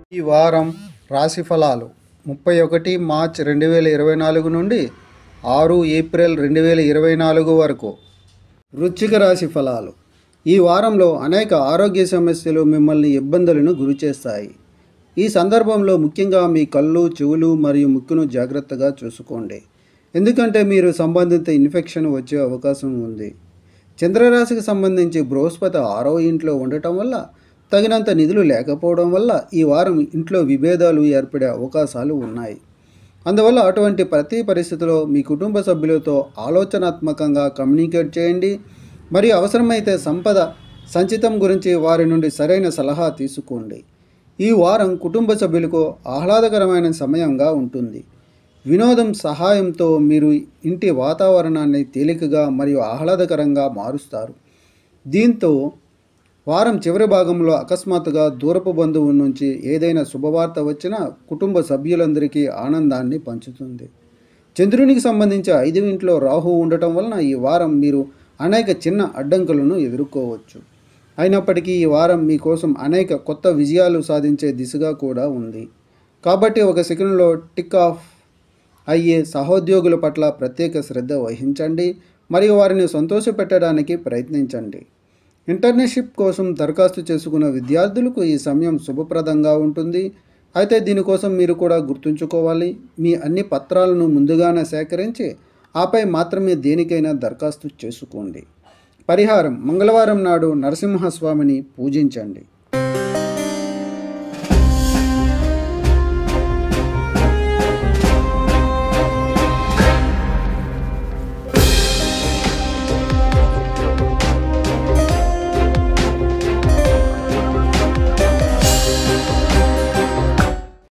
ఈ వారం రాశి ఫలాలు ముప్పై ఒకటి మార్చ్ రెండు వేల ఇరవై నాలుగు నుండి ఆరు ఏప్రిల్ రెండు వేల ఇరవై నాలుగు వరకు వృశ్చిక రాశి ఫలాలు ఈ వారంలో అనేక ఆరోగ్య సమస్యలు మిమ్మల్ని ఇబ్బందులను గురిచేస్తాయి ఈ సందర్భంలో ముఖ్యంగా మీ కళ్ళు చెవులు మరియు ముక్కును జాగ్రత్తగా చూసుకోండి ఎందుకంటే మీరు సంబంధిత ఇన్ఫెక్షన్ వచ్చే అవకాశం ఉంది చంద్రరాశికి సంబంధించి బృహస్పతి ఆరో ఇంట్లో ఉండటం వల్ల తగినంత నిధులు లేకపోవడం వల్ల ఈ వారం ఇంట్లో విభేదాలు ఏర్పడే అవకాశాలు ఉన్నాయి అందువల్ల అటువంటి ప్రతి పరిస్థితిలో మీ కుటుంబ సభ్యులతో ఆలోచనాత్మకంగా కమ్యూనికేట్ చేయండి మరియు అవసరమైతే సంపద సంచితం గురించి వారి నుండి సరైన సలహా తీసుకోండి ఈ వారం కుటుంబ సభ్యులకు ఆహ్లాదకరమైన సమయంగా ఉంటుంది వినోదం సహాయంతో మీరు ఇంటి వాతావరణాన్ని తేలికగా మరియు ఆహ్లాదకరంగా మారుస్తారు దీంతో వారం చివరి భాగంలో అకస్మాత్తుగా దూరపు బంధువు నుంచి ఏదైనా శుభవార్త వచ్చినా కుటుంబ సభ్యులందరికీ ఆనందాన్ని పంచుతుంది చంద్రునికి సంబంధించి ఐదు ఇంట్లో రాహు ఉండటం వలన ఈ వారం మీరు అనేక చిన్న అడ్డంకులను ఎదుర్కోవచ్చు అయినప్పటికీ ఈ వారం మీకోసం అనేక కొత్త విజయాలు సాధించే దిశగా కూడా ఉంది కాబట్టి ఒక సెకండ్లో టిక్ ఆఫ్ అయ్యే సహోద్యోగుల పట్ల ప్రత్యేక శ్రద్ధ వహించండి మరియు వారిని సంతోషపెట్టడానికి ప్రయత్నించండి ఇంటర్న్షిప్ కోసం దరఖాస్తు చేసుకున్న విద్యార్థులకు ఈ సమయం శుభప్రదంగా ఉంటుంది అయితే దీనికోసం మీరు కూడా గుర్తుంచుకోవాలి మీ అన్ని పత్రాలను ముందుగానే సేకరించి ఆపై మాత్రమే దేనికైనా దరఖాస్తు చేసుకోండి పరిహారం మంగళవారం నాడు నరసింహస్వామిని పూజించండి